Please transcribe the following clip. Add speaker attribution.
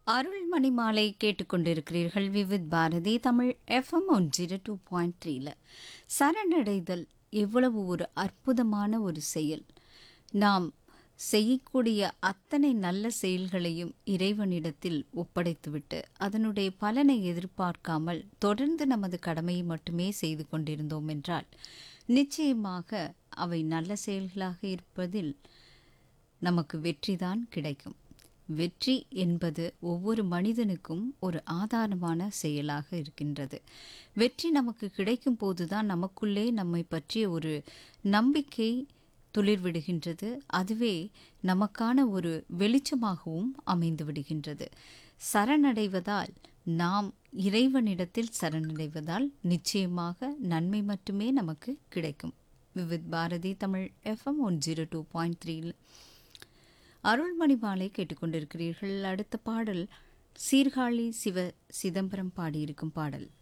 Speaker 1: அருள்மணி மாலை கேட்டுக்கொண்டிருக்கிறீர்கள் Vividh Bharati Tamil FM one zero two point த்ரீல சரணடைதல் எவ்வளவு ஒரு அற்புதமான ஒரு செயல் நாம் செய்யக்கூடிய அத்தனை நல்ல செயல்களையும் இறைவனிடத்தில் ஒப்படைத்துவிட்டு அதனுடைய பலனை எதிர்பார்க்காமல் தொடர்ந்து நமது கடமையை மட்டுமே செய்து கொண்டிருந்தோம் என்றால் நிச்சயமாக அவை நல்ல செயல்களாக இருப்பதில் நமக்கு வெற்றிதான் கிடைக்கும் வெற்றி என்பது ஒவ்வொரு மனிதனுக்கும் ஒரு ஆதாரமான செயலாக இருக்கின்றது வெற்றி நமக்கு கிடைக்கும் போதுதான் நமக்குள்ளே நம்மை பற்றிய ஒரு நம்பிக்கை துளிர்விடுகின்றது அதுவே நமக்கான ஒரு வெளிச்சமாகவும் அமைந்து விடுகின்றது சரணடைவதால் நாம் இறைவனிடத்தில் சரணடைவதால் நிச்சயமாக நன்மை மட்டுமே நமக்கு கிடைக்கும் Vividh Bharati Tamil FM one zero two point த்ரீல அருள்மணி மாலை கேட்டுக்கொண்டிருக்கிறீர்கள் அடுத்த பாடல் சீர்காழி சிவ சிதம்பரம் பாடியிருக்கும் பாடல்